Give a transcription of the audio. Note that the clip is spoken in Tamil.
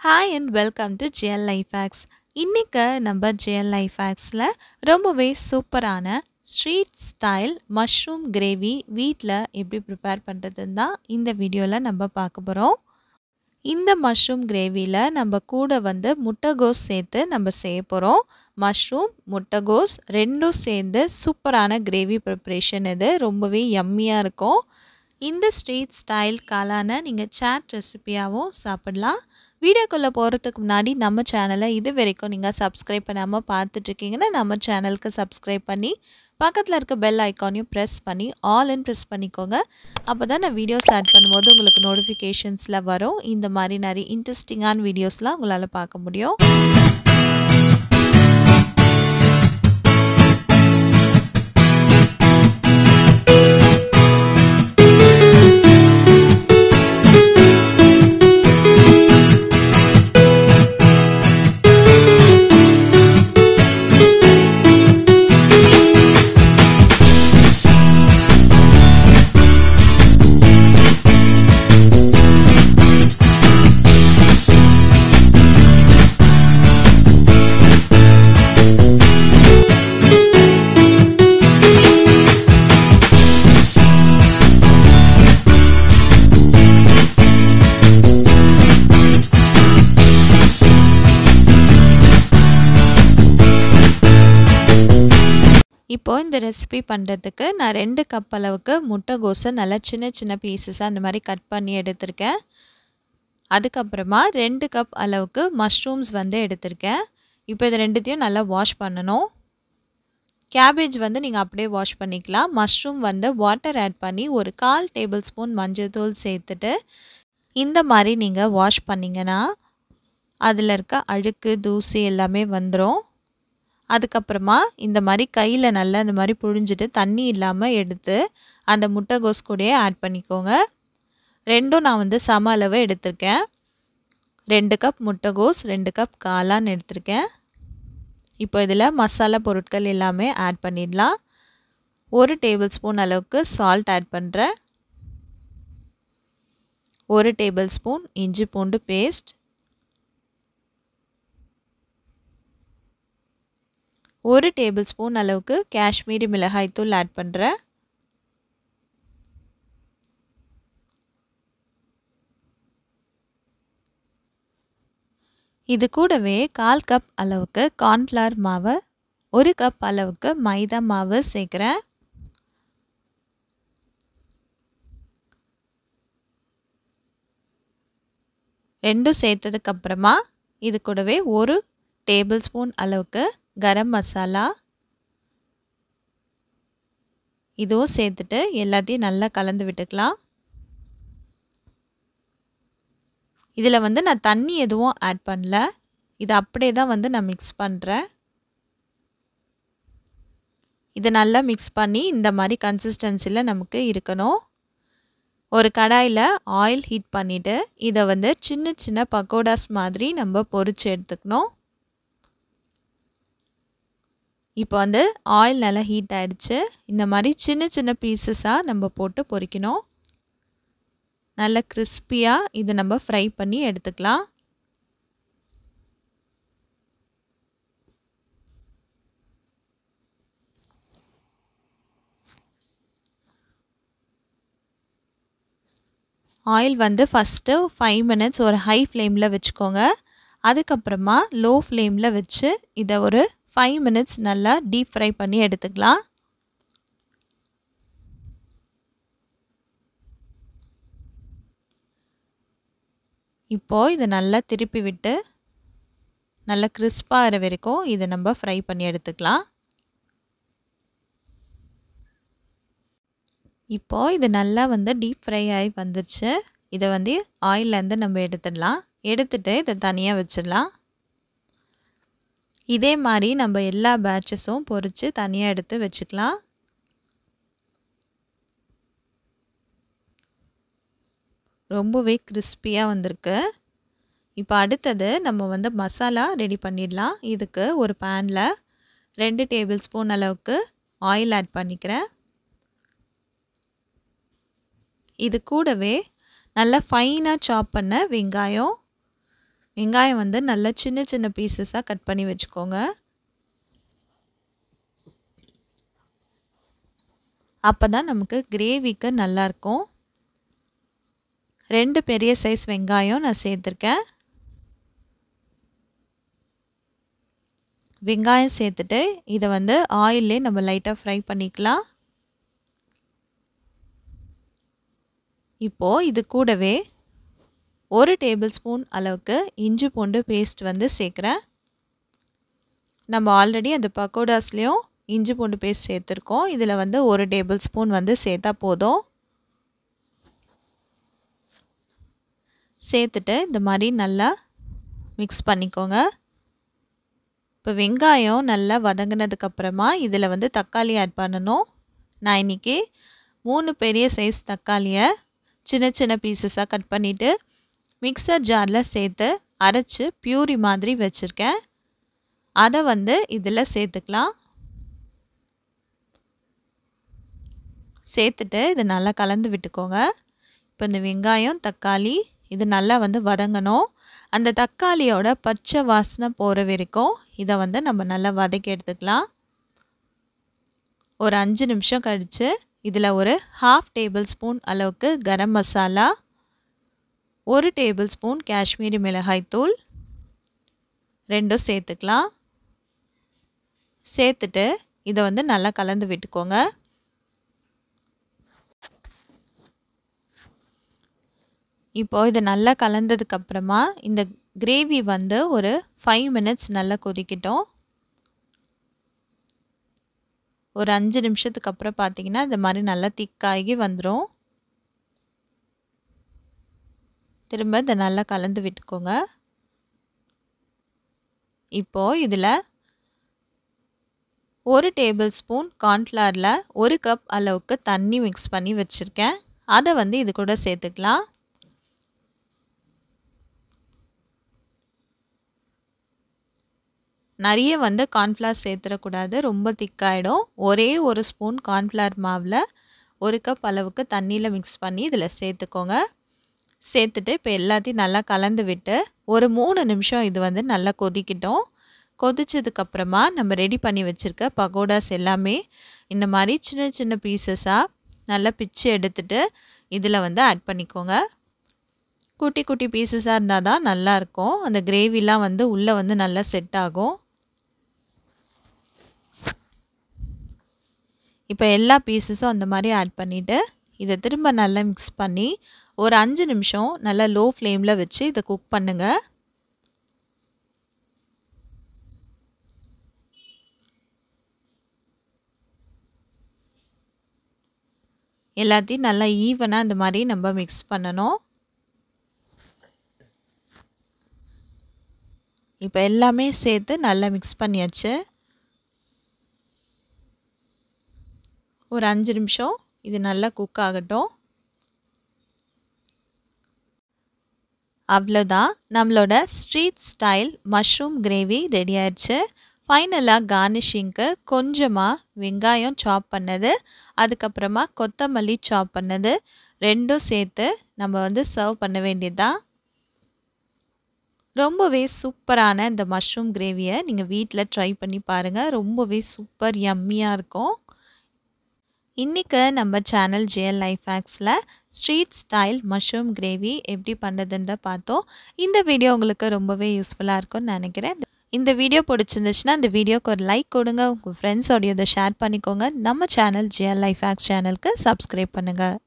hi and welcome to GL life hacks இன்றைக்கி நம்ம ஜிஎல் லைஃப் ஹேக்ஸில் ரொம்பவே சூப்பரான ஸ்ட்ரீட் ஸ்டைல் மஷ்ரூம் கிரேவி வீட்டில் எப்படி ப்ரிப்பேர் பண்ணுறதுன்னு தான் இந்த வீடியோவில் நம்ம பார்க்க போகிறோம் இந்த மஷ்ரூம் கிரேவியில் நம்ம கூட வந்து முட்டைகோஸ் சேர்த்து நம்ம செய்ய போகிறோம் மஷ்ரூம் முட்டைகோஸ் ரெண்டும் சேர்ந்து சூப்பரான கிரேவி ப்ரிப்ரேஷன் இது ரொம்பவே யம்மியாக இருக்கும் இந்த ஸ்ட்ரீட் ஸ்டைல் காளான நீங்கள் சாட் ரெசிபியாகவும் சாப்பிடலாம் வீடியோக்குள்ளே போகிறதுக்கு முன்னாடி நம்ம சேனலை இது வரைக்கும் நீங்கள் சப்ஸ்கிரைப் பண்ணாமல் பார்த்துட்ருக்கீங்கன்னா நம்ம சேனலுக்கு சப்ஸ்கிரைப் பண்ணி பக்கத்தில் இருக்க பெல் ஐக்கானையும் ப்ரெஸ் பண்ணி ஆல்னு ப்ரெஸ் பண்ணிக்கோங்க அப்போ தான் நான் வீடியோ ஸ்டார்ட் பண்ணும்போது உங்களுக்கு நோட்டிஃபிகேஷன்ஸில் வரும் இந்த மாதிரி நிறைய இன்ட்ரெஸ்டிங்கான வீடியோஸ்லாம் உங்களால் பார்க்க முடியும் இப்போது இந்த ரெசிபி பண்ணுறதுக்கு நான் ரெண்டு கப் அளவுக்கு முட்டைகோஸை நல்லா சின்ன சின்ன பீசஸாக அந்த மாதிரி கட் பண்ணி எடுத்திருக்கேன் அதுக்கப்புறமா ரெண்டு கப் அளவுக்கு மஷ்ரூம்ஸ் வந்து எடுத்திருக்கேன் இப்போ இது ரெண்டுத்தையும் நல்லா வாஷ் பண்ணணும் கேபேஜ் வந்து நீங்கள் அப்படியே வாஷ் பண்ணிக்கலாம் மஷ்ரூம் வந்து வாட்டர் ஆட் பண்ணி ஒரு கால் டேபிள் ஸ்பூன் மஞ்சள் தூள் சேர்த்துட்டு இந்த மாதிரி நீங்கள் வாஷ் பண்ணிங்கன்னா அதில் இருக்க அழுக்கு தூசி எல்லாமே வந்துடும் அதுக்கப்புறமா இந்த மாதிரி கையில் நல்லா இந்த மாதிரி புழிஞ்சிட்டு தண்ணி இல்லாமல் எடுத்து அந்த முட்டைகோஸ் கூடயே ஆட் பண்ணிக்கோங்க ரெண்டும் நான் வந்து சம அளவு எடுத்திருக்கேன் ரெண்டு கப் முட்டைகோஸ் ரெண்டு கப் காளான் எடுத்திருக்கேன் இப்போ இதில் மசாலா பொருட்கள் எல்லாமே ஆட் பண்ணிடலாம் ஒரு டேபிள் ஸ்பூன் அளவுக்கு சால்ட் ஆட் பண்ணுறேன் ஒரு டேபிள் ஸ்பூன் இஞ்சி பூண்டு பேஸ்ட் ஒரு டேபிள் ஸ்பூன் அளவுக்கு காஷ்மீரி மிளகாய்த்தூள் ஆட் பண்ணுறேன் இது கூடவே கால் கப் அளவுக்கு கார்ன்ஃப்ளவர் மாவு ஒரு கப் அளவுக்கு மைதா மாவு சேர்க்குறேன் ரெண்டும் சேர்த்ததுக்கப்புறமா இது கூடவே ஒரு டேபிள் ஸ்பூன் அளவுக்கு கரம் மசாலா இதுவும் சேர்த்துட்டு எல்லாத்தையும் நல்லா கலந்து விட்டுக்கலாம் இதில் வந்து நான் தண்ணி எதுவும் ஆட் பண்ணல இது அப்படியே தான் வந்து நான் மிக்ஸ் பண்ணுறேன் இதை நல்லா மிக்ஸ் பண்ணி இந்த மாதிரி கன்சிஸ்டன்சியில் நமக்கு இருக்கணும் ஒரு கடாயில் ஆயில் ஹீட் பண்ணிவிட்டு இதை வந்து சின்ன சின்ன பக்கோடாஸ் மாதிரி நம்ம பொரித்து எடுத்துக்கணும் இப்போ வந்து ஆயில் நல்லா ஹீட் ஆகிடுச்சு இந்த மாதிரி சின்ன சின்ன பீசஸாக நம்ம போட்டு பொரிக்கணும் நல்ல கிறிஸ்பியாக இதை நம்ம ஃப்ரை பண்ணி எடுத்துக்கலாம் ஆயில் வந்து ஃபஸ்ட்டு ஃபைவ் மினிட்ஸ் ஒரு ஹை ஃப்ளேமில் வச்சுக்கோங்க அதுக்கப்புறமா லோ ஃப்ளேமில் வச்சு இதை ஒரு ஃபைவ் மினிட்ஸ் நல்லா டீப் ஃப்ரை பண்ணி எடுத்துக்கலாம் இப்போது இதை நல்லா திருப்பி விட்டு நல்லா கிறிஸ்பாகிற வரைக்கும் இதை நம்ம ஃப்ரை பண்ணி எடுத்துக்கலாம் இப்போது இது நல்லா வந்து டீப் ஃப்ரை ஆகி வந்துருச்சு இதை வந்து ஆயிலேருந்து நம்ம எடுத்துடலாம் எடுத்துகிட்டு இதை தனியாக வச்சிடலாம் இதே மாதிரி நம்ம எல்லா பேட்சஸும் பொறித்து தனியாக எடுத்து வச்சுக்கலாம் ரொம்பவே கிறிஸ்பியாக வந்திருக்கு இப்போ அடுத்தது நம்ம வந்து மசாலா ரெடி பண்ணிடலாம் இதுக்கு ஒரு பேனில் ரெண்டு டேபிள் ஸ்பூன் அளவுக்கு ஆயில் ஆட் பண்ணிக்கிறேன் இது கூடவே நல்லா ஃபைனாக சாப் பண்ண வெங்காயம் வெங்காயம் வந்து நல்லா சின்ன சின்ன பீசஸாக கட் பண்ணி வச்சுக்கோங்க அப்போ தான் நமக்கு கிரேவிக்கு நல்லாயிருக்கும் ரெண்டு பெரிய சைஸ் வெங்காயம் நான் சேர்த்துருக்கேன் வெங்காயம் சேர்த்துட்டு இதை வந்து ஆயிலே நம்ம லைட்டாக ஃப்ரை பண்ணிக்கலாம் இப்போது இது கூடவே ஒரு டேபிள் ஸ்பூன் அளவுக்கு இஞ்சி பூண்டு பேஸ்ட் வந்து சேர்க்குறேன் நம்ம ஆல்ரெடி அந்த பக்கோடாஸ்லேயும் இஞ்சி பூண்டு பேஸ்ட் சேர்த்துருக்கோம் இதில் வந்து ஒரு டேபிள் ஸ்பூன் வந்து சேர்த்தா போதும் சேர்த்துட்டு இந்த மாதிரி நல்லா மிக்ஸ் பண்ணிக்கோங்க இப்போ வெங்காயம் நல்லா வதங்கினதுக்கப்புறமா இதில் வந்து தக்காளி ஆட் பண்ணணும் நான் இன்றைக்கி மூணு பெரிய சைஸ் தக்காளியை சின்ன சின்ன பீசஸாக கட் பண்ணிவிட்டு மிக்சர் ஜாரில் சேர்த்து அரைச்சி பியூரி மாதிரி வச்சுருக்கேன் அதை வந்து இதில் சேர்த்துக்கலாம் சேர்த்துட்டு இது நல்லா கலந்து விட்டுக்கோங்க இப்போ இந்த வெங்காயம் தக்காளி இது நல்லா வந்து வதங்கணும் அந்த தக்காளியோட பச்சை வாசனை போகிற வரைக்கும் இதை வந்து நம்ம நல்லா வதக்கி எடுத்துக்கலாம் ஒரு அஞ்சு நிமிஷம் கழித்து இதில் ஒரு ஹாஃப் டேபிள் ஸ்பூன் அளவுக்கு கரம் மசாலா ஒரு டேபிள் ஸ்பூன் காஷ்மீரி மிளகாய்த்தூள் ரெண்டும் சேர்த்துக்கலாம் சேர்த்துட்டு இதை வந்து நல்லா கலந்து விட்டுக்கோங்க இப்போது இது நல்லா கலந்ததுக்கப்புறமா இந்த கிரேவி வந்து ஒரு ஃபைவ் மினிட்ஸ் நல்லா கொதிக்கட்டும் ஒரு அஞ்சு நிமிஷத்துக்கு அப்புறம் பார்த்தீங்கன்னா இந்த மாதிரி நல்லா திக்காகி வந்துடும் திரும்ப இதை நல்லா கலந்து விட்டுக்கோங்க இப்போது இதில் ஒரு டேபிள் ஸ்பூன் கார்ன்ஃப்ளவரில் ஒரு கப் அளவுக்கு தண்ணி மிக்ஸ் பண்ணி வச்சுருக்கேன் அதை வந்து இது கூட சேர்த்துக்கலாம் நிறைய வந்து கார்ன்ஃப்ளவர் சேர்த்துடக்கூடாது ரொம்ப திக்காயிடும் ஒரே ஒரு ஸ்பூன் கார்ன்ஃப்ளவர் மாவில் ஒரு கப் அளவுக்கு தண்ணியில் மிக்ஸ் பண்ணி இதில் சேர்த்துக்கோங்க சேர்த்துட்டு இப்போ எல்லாத்தையும் நல்லா கலந்து விட்டு ஒரு மூணு நிமிஷம் இது வந்து நல்லா கொதிக்கிட்டோம் கொதிச்சதுக்கப்புறமா நம்ம ரெடி பண்ணி வச்சுருக்க பகோடாஸ் எல்லாமே இந்த மாதிரி சின்ன சின்ன பீசஸாக நல்லா பிச்சு எடுத்துட்டு இதில் வந்து ஆட் பண்ணிக்கோங்க குட்டி குட்டி பீசஸாக இருந்தால் தான் நல்லாயிருக்கும் அந்த கிரேவிலாம் வந்து உள்ளே வந்து நல்லா செட் ஆகும் இப்போ எல்லா பீசஸும் அந்த மாதிரி ஆட் பண்ணிவிட்டு இதை திரும்ப நல்லா மிக்ஸ் பண்ணி ஒரு அஞ்சு நிமிஷம் நல்லா லோ ஃப்ளேமில் வச்சு இதை குக் பண்ணுங்கள் எல்லாத்தையும் நல்லா ஈவனாக இந்த மாதிரி நம்ம மிக்ஸ் பண்ணணும் இப்போ எல்லாமே சேர்த்து நல்லா மிக்ஸ் பண்ணியாச்சு ஒரு அஞ்சு நிமிஷம் இது நல்லா குக் ஆகட்டும் அவ்வளோதான் நம்மளோட street style mushroom gravy ready ஆயிடுச்சு ஃபைனலாக கார்னிஷிங்க்கு கொஞ்சமாக வெங்காயம் சாப் பண்ணது அதுக்கப்புறமா கொத்தமல்லி சாப் பண்ணது ரெண்டும் சேர்த்து நம்ம வந்து சர்வ் பண்ண வேண்டியதுதான் ரொம்பவே சூப்பரான இந்த மஷ்ரூம் கிரேவியை நீங்கள் வீட்டில் ட்ரை பண்ணி பாருங்கள் ரொம்பவே சூப்பர் யம்மியாக இருக்கும் இன்றைக்கி நம்ம சேனல் ஜிஎல் லைஃப் ஹேக்ஸில் ஸ்ட்ரீட் ஸ்டைல் மஷ்ரூம் கிரேவி எப்படி பண்ணுறதுன்ற பார்த்தோம் இந்த வீடியோ உங்களுக்கு ரொம்பவே யூஸ்ஃபுல்லாக இருக்கும்னு நினைக்கிறேன் இந்த வீடியோ பிடிச்சிருந்துச்சுன்னா இந்த வீடியோக்கு ஒரு லைக் கொடுங்க உங்கள் ஃப்ரெண்ட்ஸோடைய இதை ஷேர் பண்ணிக்கோங்க நம்ம சேனல் ஜிஎல் லைஃப் ஹேக்ஸ் சேனலுக்கு சப்ஸ்கிரைப் பண்ணுங்கள்